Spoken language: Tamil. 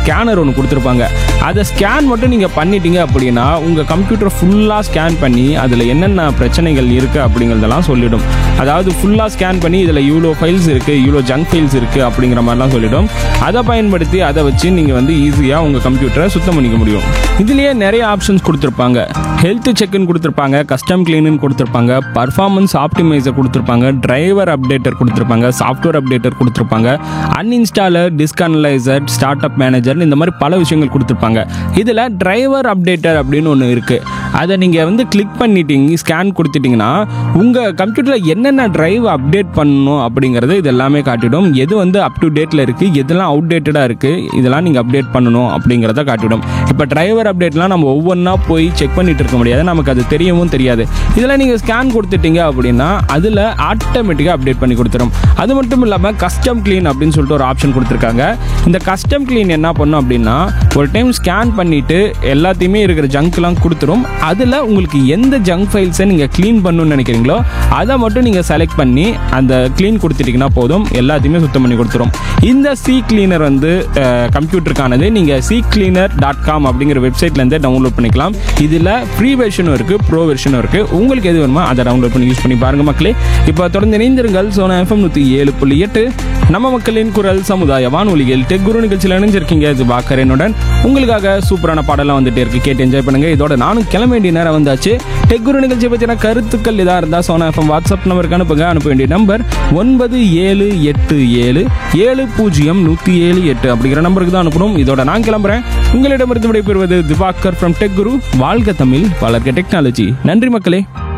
ஸ்கேனர் ஒன்று கொடுத்துருப்பாங்க அதை ஸ்கேன் மட்டும் நீங்கள் பண்ணிட்டீங்க அப்படின்னா உங்கள் கம்ப்யூட்டர் ஃபுல்லாக ஸ்கேன் பண்ணி அதில் என்னென்ன பிரச்சனைகள் இருக்குது அப்படிங்கிறதெல்லாம் சொல்லிடும் அதாவது ஃபுல்லாக ஸ்கேன் பண்ணி இதில் இவ்வளோ ஃபைல்ஸ் இருக்குது இவ்வளோ ஜங்க் ஃபைல்ஸ் இருக்குது அப்படிங்கிற மாதிரிலாம் சொல்லிடும் அதை பயன்படுத்தி அதை வச்சு நீங்கள் வந்து ஈஸியாக உங்கள் கம்ப்யூட்டரை சுத்தம் பண்ணிக்க முடியும் இதுலேயே நிறைய ஆப்ஷன்ஸ் கொடுத்துருப்பாங்க ஹெல்த் செக்னு கொடுத்துருப்பாங்க கஸ்டம் கிளீனு கொடுத்துருப்பாங்க பர்ஃபார்மன்ஸ் ஆப்டிமைசர் கொடுத்துருப்பாங்க டிரைவர் அப்டேட்டர் கொடுத்துருப்பாங்க சாஃப்ட்வேர் அப்டேட்டர் கொடுத்துருப்பாங்க அன்இன்ஸ்டாலர் டிஸ்கனலைசர் ஸ்டார்ட் அப் மேனேஜர் இந்த மாதிரி பல விஷயங்கள் கொடுத்துருப்பாங்க இதில் டிரைவர் அப்டேட்டர் அப்படின்னு ஒன்று இருக்குது அதை நீங்கள் வந்து கிளிக் பண்ணிட்டீங்க ஸ்கேன் கொடுத்துட்டிங்கன்னா உங்கள் கம்ப்யூட்டரில் என்னென்ன டிரைவ் அப்டேட் பண்ணணும் அப்படிங்கிறது இது எல்லாமே காட்டிடும் எது வந்து அப் டு டேட்டில் இருக்குது எதெல்லாம் அவுடேட்டடாக இருக்குது இதெல்லாம் நீங்கள் அப்டேட் பண்ணணும் அப்படிங்கிறத காட்டிடும் இப்போ டிரைவர் அப்டேட்லாம் நம்ம ஒவ்வொன்றா போய் செக் பண்ணிட்டு இருக்க முடியாது நமக்கு அது தெரியவும் தெரியாது இதில் நீங்கள் ஸ்கேன் கொடுத்துட்டீங்க அப்படின்னா அதில் ஆட்டோமேட்டிக்காக அப்டேட் பண்ணி கொடுத்துரும் அது மட்டும் இல்லாமல் கஸ்டம் க்ளீன் அப்படின்னு சொல்லிட்டு ஒரு ஆப்ஷன் கொடுத்துருக்காங்க இந்த கஸ்டம் க்ளீன் என்ன பண்ணும் அப்படின்னா ஒரு டைம் ஸ்கேன் பண்ணிவிட்டு எல்லாத்தையுமே இருக்கிற ஜங்க்லாம் கொடுத்துரும் அதில் உங்களுக்கு எந்த ஜங்க் ஃபைல்ஸை நீங்கள் க்ளீன் பண்ணணும்னு நினைக்கிறீங்களோ அதை மட்டும் நீங்கள் செலக்ட் பண்ணி அந்த க்ளீன் கொடுத்துட்டிங்கன்னா போதும் எல்லாத்தையுமே சுத்தம் பண்ணி கொடுத்துரும் இந்த சி கிளீனர் வந்து கம்ப்யூட்டருக்கானது நீங்கள் சி கிளீனர் டாட் காம் அப்படிங்கிற வெப்சைட்லேருந்தே டவுன்லோட் பண்ணிக்கலாம் இதில் ஃப்ரீ வெர்ஷனும் இருக்குது ப்ரோ வெர்ஷனும் இருக்குது உங்களுக்கு எது வேணுமோ அதை டவுன்லோட் பண்ணி யூஸ் பண்ணி பாருங்கள் மக்களே இப்போ தொடர்ந்து இணைந்திருங்கள் சோனா எஃப்எம் நூற்றி ஏழு புள்ளி எட்டு நம்ம மக்களின் குரல் சமுதாய வானொலிகள் டெக் குரு நிகழ்ச்சியில் இணைஞ்சிருக்கீங்க இது பாக்கரனுடன் உங்களுக்காக சூப்பரான பாடலாம் வந்துட்டே இருக்கு கேட்டு என்ஜாய் பண்ணுங்க இதோட நானும் கிளம்ப வேண்டிய நேரம் வந்தாச்சு டெக் குரு நிகழ்ச்சியை பற்றின கருத்துக்கள் இதாக இருந்தால் சோனா எஃப்எம் வாட்ஸ்அப் நம்பருக்கு அனுப்புங்க அனுப்ப வேண்டிய நம்பர் ஒன்பது ஏழு எட்டு ஏழு ஏழு பூஜ்ஜியம் நூற்றி ஏழு எட்டு அப்படிங்கிற நம்பருக்கு தான் அனுப்பணும் இதோட நான் கிளம்புறேன் உங்களிடமிருந்து விடைபெறுவது திவாகர் ஃப்ரம் டெக் குரு வாழ்க தமிழ் வளர்க்க டெக்னாலஜி நன்றி மக்களே